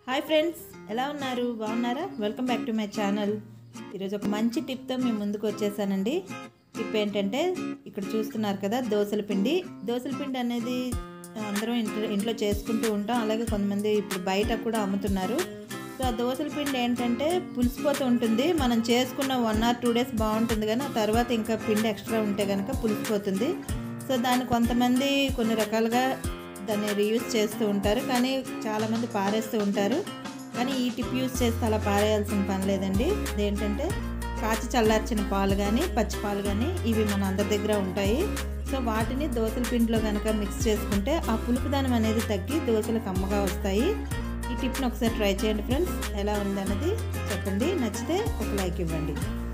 hi friends ఎలా ఉన్నారు బాగున్నారా welcome back to my channel ఈరోజు ఒక మంచి టిప్తో మేము ముందుకు వచ్చేసానండి టిప్ ఏంటంటే ఇక్కడ చూస్తున్నారు కదా దోసల పిండి దోసల పిండి అనేది అందరం ఇంట్లో ఇంట్లో చేసుకుంటూ ఉంటాం అలాగే కొంతమంది ఇప్పుడు బయట కూడా అమ్ముతున్నారు సో ఆ దోసల పిండి ఏంటంటే పులిసిపోతూ ఉంటుంది మనం చేసుకున్న వన్ ఆర్ టూ డేస్ బాగుంటుంది కానీ ఆ తర్వాత ఇంకా పిండి ఎక్స్ట్రా ఉంటే కనుక పులిసిపోతుంది సో దాన్ని కొంతమంది కొన్ని రకాలుగా దాన్ని రీయూజ్ చేస్తూ ఉంటారు కానీ చాలామంది పారేస్తూ ఉంటారు కానీ ఈ టిప్ యూజ్ చేస్తే అలా పారేయాల్సిన పని లేదండి ఇదేంటంటే కాచి చల్లార్చిన పాలు కానీ పచ్చి పాలు కానీ ఇవి మన అందరి దగ్గర ఉంటాయి సో వాటిని దోసల పిండిలో కనుక మిక్స్ చేసుకుంటే ఆ పులుపుదనం అనేది తగ్గి దోశలు కమ్మగా వస్తాయి ఈ టిప్ని ఒకసారి ట్రై చేయండి ఫ్రెండ్స్ ఎలా ఉందన్నది చెప్పండి నచ్చితే ఒక లైక్ ఇవ్వండి